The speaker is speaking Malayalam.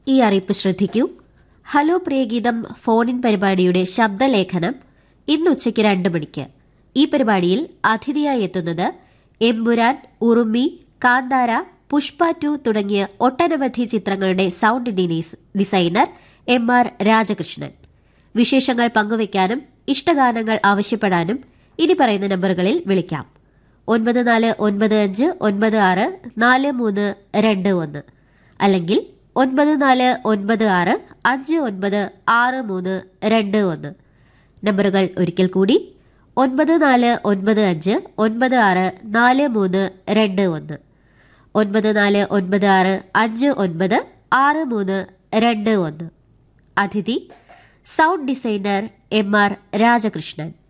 ഈ അറിയിപ്പ് ശ്രദ്ധിക്കൂ ഹലോ പ്രിയഗീതം ഫോണിൻ പരിപാടിയുടെ ശബ്ദലേഖനം ഇന്ന് ഉച്ചയ്ക്ക് രണ്ട് മണിക്ക് ഈ പരിപാടിയിൽ അതിഥിയായി എത്തുന്നത് എമ്പുരാൻ ഉറുമി കാന്താര പുഷ്പ ടു തുടങ്ങിയ ഒട്ടനവധി ചിത്രങ്ങളുടെ സൗണ്ട് ഡിനീസ് ഡിസൈനർ എം ആർ രാജകൃഷ്ണൻ വിശേഷങ്ങൾ പങ്കുവയ്ക്കാനും ഇഷ്ടഗാനങ്ങൾ ആവശ്യപ്പെടാനും ഇനി പറയുന്ന നമ്പറുകളിൽ വിളിക്കാം ഒൻപത് നാല് ഒൻപത് അഞ്ച് ഒൻപത് ആറ് നാല് മൂന്ന് രണ്ട് ഒന്ന് അല്ലെങ്കിൽ ഒൻപത് നാല് ഒൻപത് ആറ് അഞ്ച് ഒൻപത് ആറ് മൂന്ന് രണ്ട് ഒന്ന് നമ്പറുകൾ ഒരിക്കൽ കൂടി ഒൻപത് നാല് ഒൻപത് അഞ്ച് ഒൻപത് ആറ് നാല് മൂന്ന് രണ്ട് ഒന്ന് ഒൻപത് നാല് ഒൻപത് ആറ് അഞ്ച് ഒൻപത് ആറ് മൂന്ന് രണ്ട് ഒന്ന് അതിഥി sound designer M R Rajakrishnan